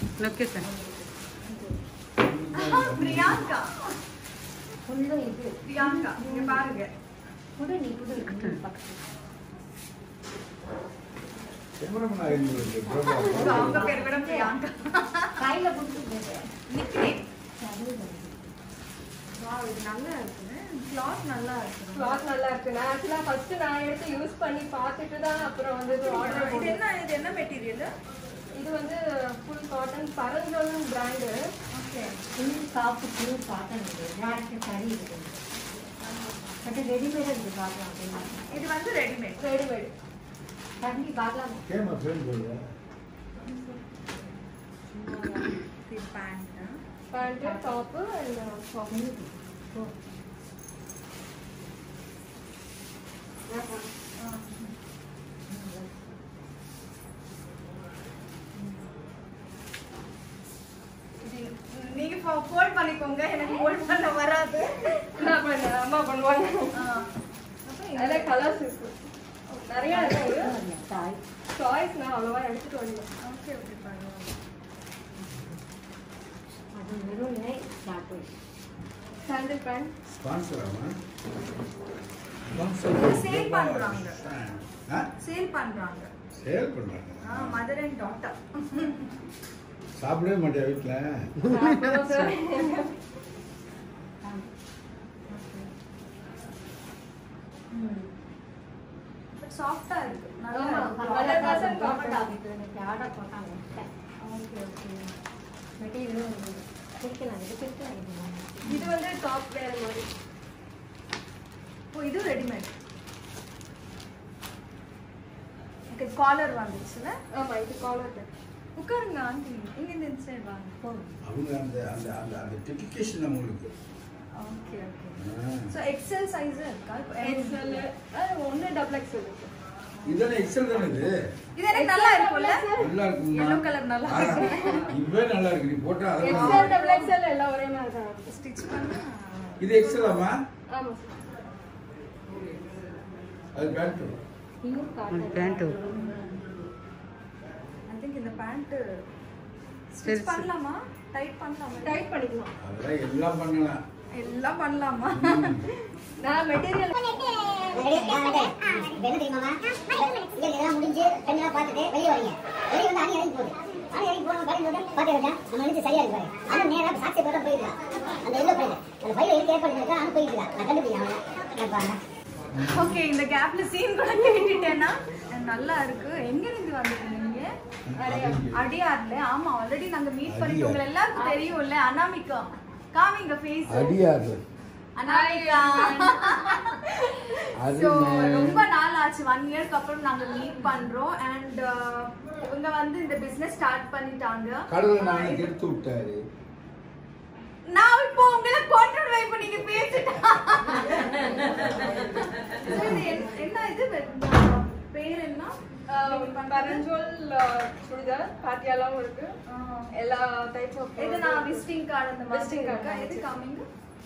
Location Priyanka ஃபுல்லும் இது பிரியாங்கா இங்க பாருங்க புது நீ புது இது பக்கத்துல கேமராமேன் ஆகிருந்தது So, அவங்க பேர் கூட பிரியாங்கா கையில கொடுத்துருக்கேன் நிக்கனேம் வாவ் இது நல்லா இருக்குங்க கிளாத் நல்லா இருக்கு கிளாத் நல்லா இருக்கு நான் ஆக்சுவலா ஃபர்ஸ்ட் நான் எடுத்து யூஸ் பண்ணி பார்த்துட்டு தான் அப்புறம் வந்து ஆர்டர் இது போட்டேன் என்ன இது என்ன மெட்டீரியல் இது வந்து ஃபுல் காட்டன் பரஞ்சோல் பிராண்டு ஓகே ஃபுல் காப்பு ஃபுல் காட்டன் இது எல்லாருக்கும் சரி இருக்குது பட் ரெடிமேட் இது பார்க்கலாம் அப்படின்னா இது வந்து ரெடிமேட் ரெடிமேட் தம்பி பார்க்கலாம் கேமரா ஃப்ரேம் போடுங்க இது pant pant top and top இது நீங்க ஃபோல்ட் பண்ணிக்கோங்க எனக்கு ஃபோல்ட் பண்ண வராது என்ன பண்ண அம்மா பண்ணுவாங்க ஆ. அதில் கலர்ஸ் இருக்கு நிறைய இருக்கு தாய் சாய்ஸ் நான் அவ்வளோவா எடுத்துட்டு வரல ஓகே ஓகே பரவாயில்ல அது வெறும் ஸ்டார்ட் சாண்டில் பேண்ட் ஸ்பான்சர் ஆமாம் Sale பண்றாங்க. ஆ சேல் பண்றாங்க சேல் பண்ணுறாங்க மதர் அண்ட் டாட்டர் சாப்பிடவே மாட்டியா வீட்டில் பட் சாஃப்ட்டா இருக்கு நல்லா ஆமா, இருக்கு. hundred percent கவர்மெண்ட் ஆஃபீஸ் எனக்கு ஆர்டர் போட்டாங்க ஓகே ஓகே மெட்டீரியலும் பிரிக்கலாம் இது பிரிக்கலாம் இது இது வந்து டாப் வேற மாதிரி ஓ இது ரெடிமேட் ஓகே காலர் வந்துச்சுல ஆமா இது காலர் பேண்ட் உட்காருங்க ஆண்டி இங்க இந்த இந்த சைடு வாங்க போதும் அவங்க அந்த அந்த அந்த அந்த டெடிக்கேஷன் அவங்களுக்கு ஓகே ஓகே ஆ. ஸோ எக்ஸல் சைஸ் இருக்கா இப்போ எக்ஸ்எல் அது ஒன்று டபுள் எக்ஸ்எல் இருக்கு இதுதானே எக்ஸல் தானே இது இது எனக்கு நல்லா இருக்கும்ல நல்லா இருக்குமா Yellow color நல்லா இருக்கு. இதுவே நல்லா இருக்கு நீ போட்டா எக்ஸ்எல் அதெல்லாம் டபுள் எக்ஸ்எல் எல்லாம் ஒரே மாதிரி தான் இருக்கு ஸ்டிச் பண்ணா இது எக்ஸலாமா ஆமா சார் அது pant pure cotton pant I think இந்த பேண்ட் சரி, ஸ்டிச் சரி. பண்ணலாமா டைட் பண்ணலாமா டைட் பண்ணிக்கலாம் அதெல்லாம் எல்லாம் பண்ணலாம் எல்லாம் பண்ணலாமா ம். நான் மெட்டீரியல் என்ன தெரியுமாமா இங்க இதெல்லாம் முடிஞ்சு பெண்ணெல்லாம் பார்த்துட்டு வெளியே வரீங்க வெளியே வந்து அணி இறங்கி போகுது அணி இறங்கி போன பாருங்க பார்த்து வச்சா நம்ம நினைச்சு சரியா இருக்கு பாரு ஆனால் நேராக சாட்சி போய் போயிருக்கான் அந்த எல்லோ பையில அந்த பையில இருக்கு ஏற்பாடு இருக்கா அனு போயிட்டு இருக்கா நான் கண்டுபிடிக்கிறேன் அவனை பாருங்க ஓகே இந்த கேப்ல சீன் கூட கேட்டுட்டேன்னா நல்லா இருக்கு எங்க இருந்து வந்துட்டீங்க நீங்க அடியார்ல ஆமா ஆல்ரெடி நாங்க மீட் பண்ணிட்டு உங்களை எல்லாருக்கும் தெரியும்ல அனாமிகா காமிங்க ஃபேஸ் அடியாரு அனாமிகா அது So, நான் ரொம்ப நாள் ஆச்சு ஒன் இயர்க்கு அப்புறம் நாங்க மீட் பண்றோம் அண்ட் இவங்க வந்து இந்த பிசினஸ் ஸ்டார்ட் பண்ணிட்டாங்க கடவுள் நான் எடுத்து விட்டாரு நான் இப்போ உங்களை கொண்டுடுவேன் இப்போ நீங்க பேசிட்டா So, இது என்ன- என்ன இது பேர் என்ன பரஞ்சோல் சுடிதார் பாட்டியாலாம் இருக்கு எல்லா டைப் ஆஃப் இது நான் விசிட்டிங் கார்டு அந்த மாதிரி Visiting card இருக்கா எது மாதிரி. காமிங்க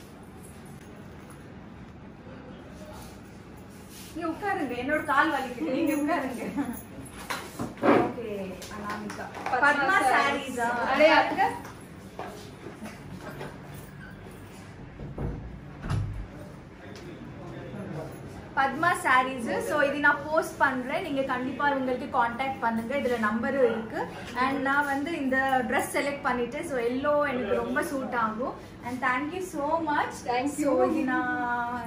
நீங்க உட்காருங்க என்னோட கால் வலிக்குது நீங்க உட்காருங்க ஓகே அனாமிகா பத்மா சாரீஸா அடையா இருக்கு பத்மா சாரீஸ் ஸோ இது நான் போஸ்ட் பண்றேன் நீங்க கண்டிப்பா உங்களுக்கு காண்டாக்ட் பண்ணுங்க இதுல நம்பரும் இருக்கு அண்ட் நான் வந்து இந்த ட்ரெஸ் செலக்ட் பண்ணிட்டேன் ஸோ எல்லோ எனக்கு ரொம்ப சூட் ஆகும் and thank you so much Thank so you. இது நான்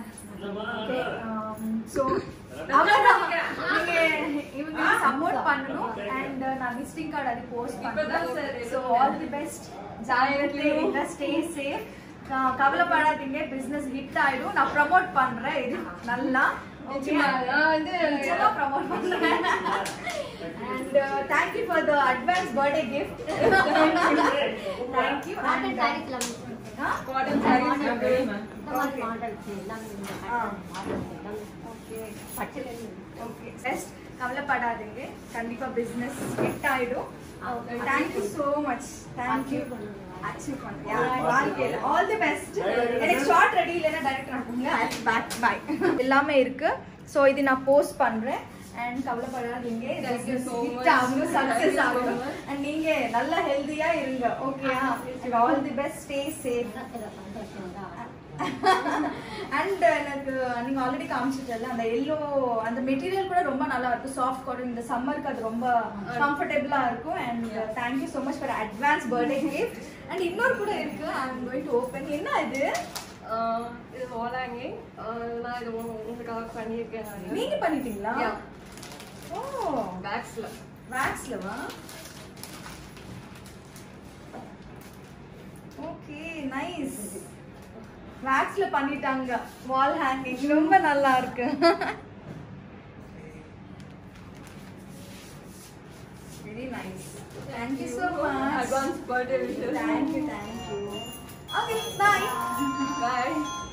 ஸோ அவ்வளோதான் நீங்க இவங்க சப்போர்ட் பண்ணணும் அண்ட் நான் விசிட்டிங் கார்டு அது போஸ்ட் இப்பதான் பண்ணுறேன் sir so all the best ஜாகிரதை இருங்க ஸ்டே சேஃப் கவலைப்படாதீங்க பிசினஸ் ஹிட் ஆயிடும் நான் ப்ரமோட் பண்றேன் இது நல்லா நிச்சயமா நான் வந்து நிச்சயமா ப்ரமோட் பண்றேன் and thank you for the advance birthday gift thank you cotton சாரீஸ்ல காட்டன் சாரீஸ் இருக்கு இந்த மாதிரி மாடல்ஸ் எல்லாமே இந்த காட்டன் மாடல்ஸ் எல்லாமே ஓகே பட்டுல இருந்து ஓகே பெஸ்ட் கவலைப்படாதீங்க கண்டிப்பா பிசினஸ் ஹிட் ஆயிடும் thank you so much thank you achieve பண்ணுங்க ஆல் தி பெஸ்ட் எனக்கு ஷார்ட் ரெடி இல்லைன்னா டைரக்ட் அனுப்புங்க பேக் பை எல்லாமே இருக்கு ஸோ இது நான் போஸ்ட் பண்றேன் அண்ட் கவலைப்படாதீங்க Thank you so much. Success Thank you so ஆகும் much. அண்ட் நீங்க நல்ல ஹெல்தியா இருங்க ஓகேயா all the best stay safe இதை சந்தோஷம் தான் அண்ட் எனக்கு நீங்க ஆல்ரெடி காமிச்சிட்டல அந்த எல்லோ அந்த மெட்டீரியல் கூட ரொம்ப நல்லா இருக்கும் சாஃப்ட் காட்டன் இந்த சம்மருக்கு அது ரொம்ப கம்ஃபர்டபுளா இருக்கும் and thank you so much for advance birthday gift and இன்னொரு கூட இருக்கு I am going to open என்ன இது ஆஹ் இது வால் ஹேங்கிங் நான் இது உங்க- உங்களுக்காக பண்ணியிருக்கேன் நான் நீங்க பண்ணிட்டீங்களா Yeah. ஓ பேக்ஸ்ல வேக்ஸ்லவா ஓகே நைஸ் வேக்ஸ்ல பண்ணிட்டாங்க வால் ஹேங்கிங் ரொம்ப நல்லா இருக்கு very nice thank you so much advance birthday wishes thank you thank you okay bye bye